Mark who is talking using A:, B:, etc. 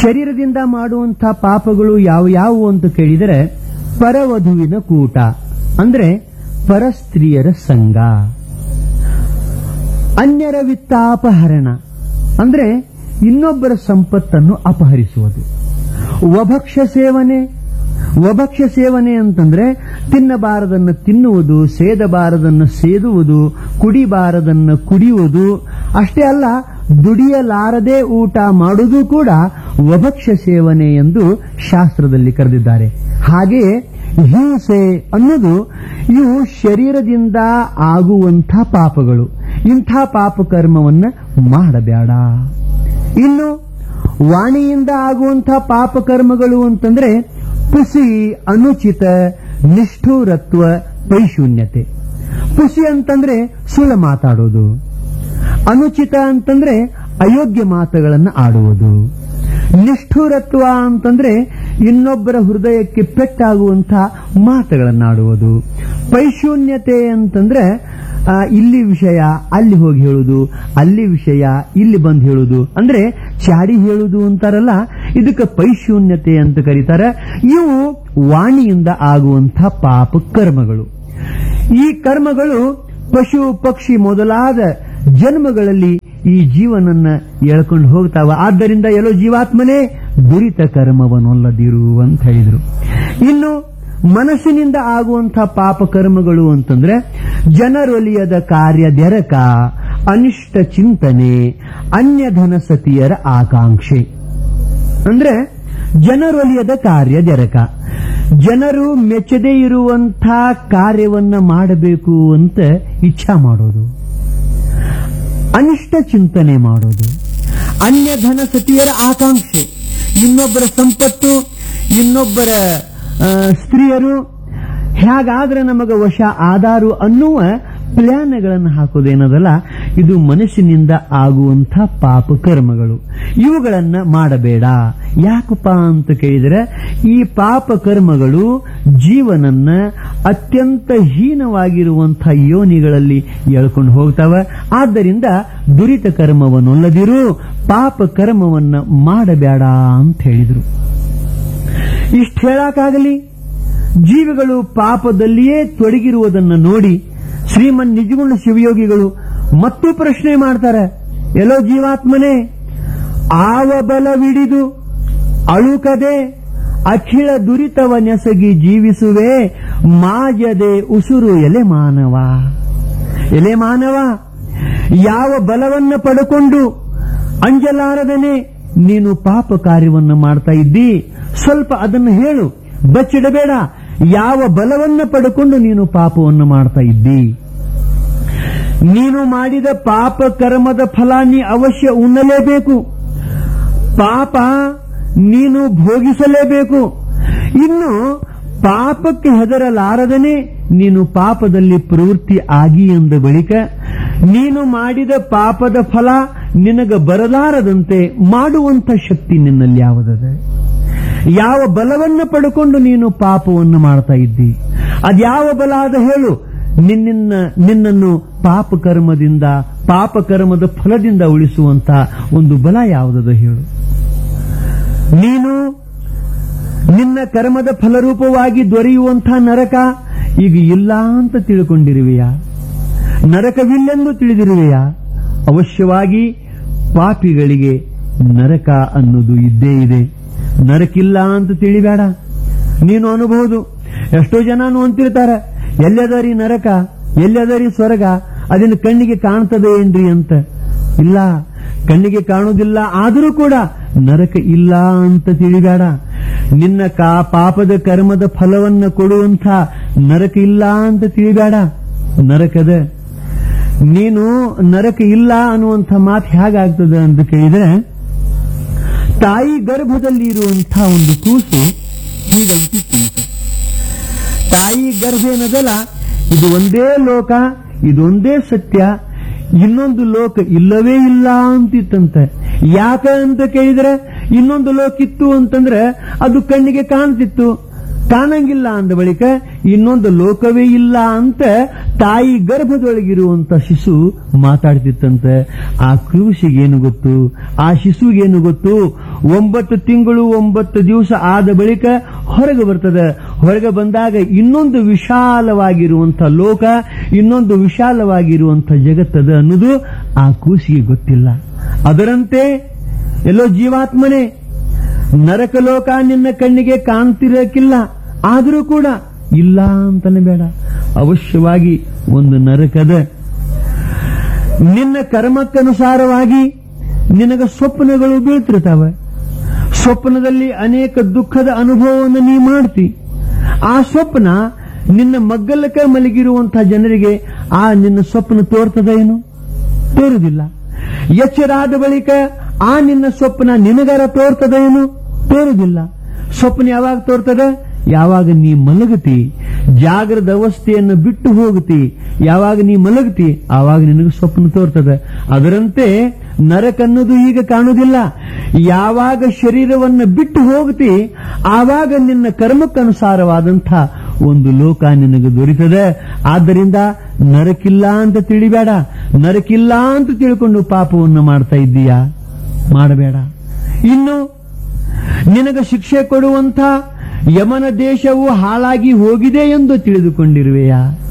A: ಶರೀರದಿಂದ ಮಾಡುವಂಥ ಪಾಪಗಳು ಯಾವ ಯಾವುವು ಅಂತ ಕೇಳಿದರೆ ಪರವಧುವಿನ ಕೂಟ ಅಂದ್ರೆ ಪರಸ್ತ್ರೀಯರ ಸಂಘ ಅನ್ಯರ ವಿತ್ತಾಪಹರಣ ಅಂದ್ರೆ ಇನ್ನೊಬ್ಬರ ಸಂಪತ್ತನ್ನು ಅಪಹರಿಸುವುದು ವಭಕ್ಷ ಸೇವನೆ ವಭಕ್ಷ ಸೇವನೆ ಅಂತಂದ್ರೆ ತಿನ್ನಬಾರದನ್ನು ತಿನ್ನುವುದು ಸೇದಬಾರದನ್ನು ಸೇದುವುದು ಕುಡಿಬಾರದನ್ನು ಕುಡಿಯುವುದು ಅಷ್ಟೇ ಅಲ್ಲ ದುಡಿಯಲಾರದೆ ಊಟ ಮಾಡುವುದು ಕೂಡ ವಭಕ್ಷ ಸೇವನೆ ಎಂದು ಶಾಸ್ತ್ರದಲ್ಲಿ ಕರೆದಿದ್ದಾರೆ ಹಾಗೆಯೇ ಹಿಂಸೆ ಅನ್ನೋದು ಇವು ಶರೀರದಿಂದ ಆಗುವಂಥ ಪಾಪಗಳು ಇಂಥ ಪಾಪಕರ್ಮವನ್ನ ಮಾಡಬೇಡ ಇನ್ನು ವಾಣಿಯಿಂದ ಆಗುವಂಥ ಪಾಪಕರ್ಮಗಳು ಅಂತಂದ್ರೆ ಪುಸಿ ಅನುಚಿತ ನಿಷ್ಠೂರತ್ವ ಪೈಶೂನ್ಯತೆ ಪುಸಿ ಅಂತಂದ್ರೆ ಸುಳ್ಳು ಮಾತಾಡೋದು ಅನುಚಿತ ಅಂತಂದ್ರೆ ಅಯೋಗ್ಯ ಮಾತುಗಳನ್ನು ಆಡುವುದು ನಿಷ್ಠುರತ್ವ ಅಂತಂದ್ರೆ ಇನ್ನೊಬ್ಬರ ಹೃದಯಕ್ಕೆ ಪೆಟ್ಟಾಗುವಂಥ ಮಾತುಗಳನ್ನಾಡುವುದು ಪೈಶೂನ್ಯತೆ ಅಂತಂದ್ರೆ ಆ, ಇಲ್ಲಿ ವಿಷಯ ಅಲ್ಲಿ ಹೋಗಿ ಹೇಳುದು ಅಲ್ಲಿ ವಿಷಯ ಇಲ್ಲಿ ಬಂದು ಹೇಳುದು ಅಂದ್ರೆ ಚಾಡಿ ಹೇಳುದು ಅಂತಾರಲ್ಲ ಇದಕ್ಕೆ ಪೈಶೂನ್ಯತೆ ಅಂತ ಕರೀತಾರೆ ಇವು ವಾಣಿಯಿಂದ ಆಗುವಂಥ ಪಾಪ ಕರ್ಮಗಳು ಈ ಕರ್ಮಗಳು ಪಶು ಪಕ್ಷಿ ಮೊದಲಾದ ಜನ್ಮಗಳಲ್ಲಿ ಈ ಜೀವನನ್ನ ಎಳ್ಕೊಂಡು ಹೋಗ್ತಾವ ಆದ್ದರಿಂದ ಎಲ್ಲೋ ಜೀವಾತ್ಮನೇ ದುರಿತ ಕರ್ಮವನ್ನೊಲ್ಲದಿರು ಅಂತ ಹೇಳಿದ್ರು ಇನ್ನು ಮನಸ್ಸಿನಿಂದ ಆಗುವಂಥ ಪಾಪ ಕರ್ಮಗಳು ಅಂತಂದ್ರೆ ಜನರೊಲಿಯದ ಕಾರ್ಯ ದೆರಕ ಅನಿಷ್ಟ ಚಿಂತನೆ ಅನ್ಯಧನ ಸತಿಯರ ಆಕಾಂಕ್ಷೆ ಅಂದ್ರೆ ಜನರೊಲಿಯದ ಕಾರ್ಯ ಜರಕ ಜನರು ಮೆಚ್ಚದೇ ಇರುವಂಥ ಕಾರ್ಯವನ್ನ ಮಾಡಬೇಕು ಅಂತ ಇಚ್ಛಾ ಮಾಡೋದು ಅನಿಷ್ಟ ಚಿಂತನೆ ಮಾಡೋದು ಅನ್ಯಧನ ಸತಿಯರ ಆಕಾಂಕ್ಷೆ ಇನ್ನೊಬ್ಬರ ಸಂಪತ್ತು ಇನ್ನೊಬ್ಬರ ಆ, ಸ್ತ್ರೀಯರು ಹೇಗಾದ್ರೆ ನಮಗ ವಶ ಆದಾರು ಅನ್ನುವ ಪ್ಲಾನ್ಗಳನ್ನು ಹಾಕೋದೇನದಲ್ಲ ಇದು ಮನಸ್ಸಿನಿಂದ ಆಗುವಂಥ ಪಾಪ ಕರ್ಮಗಳು ಇವುಗಳನ್ನ ಮಾಡಬೇಡ ಯಾಕಪ್ಪ ಅಂತ ಕೇಳಿದರೆ ಈ ಪಾಪ ಕರ್ಮಗಳು ಜೀವನನ್ನ ಅತ್ಯಂತ ಹೀನವಾಗಿರುವಂಥ ಯೋನಿಗಳಲ್ಲಿ ಎಳ್ಕೊಂಡು ಹೋಗ್ತಾವ ಆದ್ದರಿಂದ ದುರಿತ ಕರ್ಮವನ್ನೊಲ್ಲದಿರು ಪಾಪ ಕರ್ಮವನ್ನ ಮಾಡಬೇಡ ಅಂತ ಹೇಳಿದ್ರು ಇಷ್ಟು ಹೇಳಕ್ಕಾಗಲಿ ಜೀವಿಗಳು ಪಾಪದಲ್ಲಿಯೇ ತೊಡಗಿರುವುದನ್ನು ನೋಡಿ ಶ್ರೀಮನ್ ನಿಜಗುಣ ಶಿವಯೋಗಿಗಳು ಮತ್ತು ಪ್ರಶ್ನೆ ಮಾಡ್ತಾರೆ ಎಲ್ಲೋ ಜೀವಾತ್ಮನೇ ಆವ ಬಲವಿಡಿದು ಅಳುಕದೆ ಅಖಿಳ ದುರಿತವ ನೆಸಗಿ ಜೀವಿಸುವೆ ಮಾಜದೆ ಉಸುರು ಎಲೆ ಮಾನವ ಎಲೆ ಮಾನವ ಯಾವ ಬಲವನ್ನ ಪಡ್ಕೊಂಡು ಅಂಜಲಾರದನೆ ನೀನು ಪಾಪ ಕಾರ್ಯವನ್ನು ಮಾಡ್ತಾ ಇದ್ದಿ ಸ್ವಲ್ಪ ಅದನ್ನು ಹೇಳು ಬಚ್ಚಿಡಬೇಡ ಯಾವ ಬಲವನ್ನ ಪಡ್ಕೊಂಡು ನೀನು ಪಾಪವನ್ನು ಮಾಡ್ತಾ ಇದ್ದಿ ನೀನು ಮಾಡಿದ ಪಾಪ ಕರ್ಮದ ಫಲ ನೀ ಅವಶ್ಯ ಉಣ್ಣಲೇಬೇಕು ಪಾಪ ನೀನು ಭೋಗಿಸಲೇಬೇಕು ಇನ್ನು ಪಾಪಕ್ಕೆ ಹೆದರಲಾರದನೆ ನೀನು ಪಾಪದಲ್ಲಿ ಪ್ರವೃತ್ತಿ ಆಗಿ ಎಂದ ಬಳಿಕ ನೀನು ಮಾಡಿದ ಪಾಪದ ಫಲ ನಿನಗ ಬರಲಾರದಂತೆ ಮಾಡುವಂತ ಶಕ್ತಿ ನಿನ್ನಲ್ಲಿ ಯಾವುದದ ಯಾವ ಬಲವನ್ನ ಪಡ್ಕೊಂಡು ನೀನು ಪಾಪವನ್ನು ಮಾಡ್ತಾ ಇದ್ದಿ ಅದ್ಯಾವ ಬಲ ಅದ ಹೇಳು ನಿನ್ನ ನಿನ್ನನ್ನು ಪಾಪ ಕರ್ಮದಿಂದ ಪಾಪ ಕರ್ಮದ ಫಲದಿಂದ ಉಳಿಸುವಂತ ಒಂದು ಬಲ ಯಾವುದದ ಹೇಳು ನೀನು ನಿನ್ನ ಕರ್ಮದ ಫಲರೂಪವಾಗಿ ದೊರೆಯುವಂಥ ನರಕ ಈಗ ಇಲ್ಲ ಅಂತ ತಿಳ್ಕೊಂಡಿರುವೆಯಾ ನರಕವಿಲ್ಲೆಂದು ತಿಳಿದಿರುವೆಯಾ ಅವಶ್ಯವಾಗಿ ಪಾಪಿಗಳಿಗೆ ನರಕ ಅನ್ನೋದು ಇದ್ದೇ ಇದೆ ನರಕಿಲ್ಲ ಅಂತ ತಿಳಿಬೇಡ ನೀನು ಅನ್ಬಹುದು ಎಷ್ಟೋ ಜನ ಅಂತಿರ್ತಾರೆ ಎಲ್ಲದರಿ ನರಕ ಎಲ್ಲದರಿ ಸ್ವರ್ಗ ಅದನ್ನು ಕಣ್ಣಿಗೆ ಕಾಣ್ತದೆ ಏನ್ರಿ ಅಂತ ಇಲ್ಲ ಕಣ್ಣಿಗೆ ಕಾಣುವುದಿಲ್ಲ ಆದರೂ ಕೂಡ ನರಕ ಇಲ್ಲ ಅಂತ ತಿಳಿಬೇಡ ನಿನ್ನ ಕಾ ಪಾಪದ ಕರ್ಮದ ಫಲವನ್ನ ಕೊಡುವಂಥ ನರಕ ಇಲ್ಲ ಅಂತ ತಿಳಿಬೇಡ ನರಕದ ನೀನು ನರಕ ಇಲ್ಲ ಅನ್ನುವಂಥ ಮಾತು ಹೇಗಾಗ್ತದೆ ಅಂತ ಕೇಳಿದ್ರೆ ತಾಯಿ ಗರ್ಭದಲ್ಲಿ ಇರುವಂಥ ಒಂದು ಕೂಸು ಹೀಗಂತಿತ್ತಂತೆ ತಾಯಿ ಗರ್ಭ ಏನದಲ್ಲ ಇದು ಒಂದೇ ಲೋಕ ಇದೊಂದೇ ಸತ್ಯ ಇನ್ನೊಂದು ಲೋಕ ಇಲ್ಲವೇ ಇಲ್ಲ ಅಂತಿತ್ತಂತೆ ಯಾಕ ಅಂತ ಕೇಳಿದ್ರೆ ಇನ್ನೊಂದು ಲೋಕ ಇತ್ತು ಅಂತಂದ್ರೆ ಅದು ಕಣ್ಣಿಗೆ ಕಾಣ್ತಿತ್ತು ಕಾಣಂಗಿಲ್ಲ ಅಂದ ಬಳಿಕ ಇನ್ನೊಂದು ಲೋಕವೇ ಇಲ್ಲ ಅಂತ ತಾಯಿ ಗರ್ಭದೊಳಗಿರುವಂತ ಶಿಶು ಮಾತಾಡ್ತಿತ್ತಂತೆ ಆ ಕ್ರೂಸಿಗೇನು ಗೊತ್ತು ಆ ಶಿಶುಗೇನು ಗೊತ್ತು ಒಂಬತ್ತು ತಿಂಗಳು ಒಂಬತ್ತು ದಿವಸ ಆದ ಬಳಿಕ ಹೊರಗೆ ಬರ್ತದೆ ಹೊರಗೆ ಬಂದಾಗ ಇನ್ನೊಂದು ವಿಶಾಲವಾಗಿರುವಂತ ಲೋಕ ಇನ್ನೊಂದು ವಿಶಾಲವಾಗಿರುವಂತ ಜಗತ್ತದ ಅನ್ನೋದು ಆ ಕೂಸಿಗೆ ಗೊತ್ತಿಲ್ಲ ಅದರಂತೆ ಎಲ್ಲೋ ಜೀವಾತ್ಮನೇ ನರಕಲೋಕ ನಿನ್ನ ಕಣ್ಣಿಗೆ ಕಾಣ್ತಿರಕ್ಕಿಲ್ಲ ಆದರೂ ಕೂಡ ಇಲ್ಲ ಅಂತಾನೆ ಬೇಡ ಅವಶ್ಯವಾಗಿ ಒಂದು ನರಕದ ನಿನ್ನ ಕರ್ಮಕ್ಕನುಸಾರವಾಗಿ ನಿನಗ ಸ್ವಪ್ನಗಳು ಬೀಳ್ತಿರ್ತಾವೆ ಸ್ವಪ್ನದಲ್ಲಿ ಅನೇಕ ದುಃಖದ ಅನುಭವವನ್ನು ನೀ ಮಾಡ್ತಿ ಆ ಸ್ವಪ್ನ ನಿನ್ನ ಮಗ್ಗಲಕ್ಕೆ ಮಲಗಿರುವಂತಹ ಜನರಿಗೆ ಆ ನಿನ್ನ ಸ್ವಪ್ನ ತೋರ್ತದ ಏನು ತೋರುದಿಲ್ಲ ಎಚ್ಚರಾದ ಬಳಿಕ ಆ ನಿನ್ನ ಸ್ವಪ್ನ ನಿನಗರ ತೋರ್ತದ ಏನು ತೋರುದಿಲ್ಲ ಸ್ವಪ್ನ ಯಾವಾಗ ತೋರ್ತದ ಯಾವಾಗ ನೀ ಮಲಗತಿ ಜಾಗ್ರದ ಅವಸ್ಥೆಯನ್ನು ಬಿಟ್ಟು ಹೋಗುತ್ತಿ ಯಾವಾಗ ನೀ ಮಲಗತಿ ಆವಾಗ ನಿನಗೆ ಸ್ವಪ್ನ ತೋರ್ತದೆ ಅದರಂತೆ ನರಕನ್ನೋದು ಈಗ ಕಾಣುವುದಿಲ್ಲ ಯಾವಾಗ ಶರೀರವನ್ನು ಬಿಟ್ಟು ಹೋಗುತ್ತಿ ಆವಾಗ ನಿನ್ನ ಕರ್ಮಕ್ಕನುಸಾರವಾದಂಥ ಒಂದು ಲೋಕ ನಿನಗೆ ದೊರೀತದೆ ಆದ್ದರಿಂದ ನರಕಿಲ್ಲ ಅಂತ ತಿಳಿಬೇಡ ನರಕಿಲ್ಲ ಅಂತ ತಿಳ್ಕೊಂಡು ಪಾಪವನ್ನು ಮಾಡ್ತಾ ಇದ್ದೀಯಾ ಮಾಡಬೇಡ ಇನ್ನು ನಿನಗೆ ಶಿಕ್ಷೆ ಕೊಡುವಂಥ ಯಮನ ದೇಶವು ಹಾಳಾಗಿ ಹೋಗಿದೆ ಎಂದು ತಿಳಿದುಕೊಂಡಿರುವೆಯಾ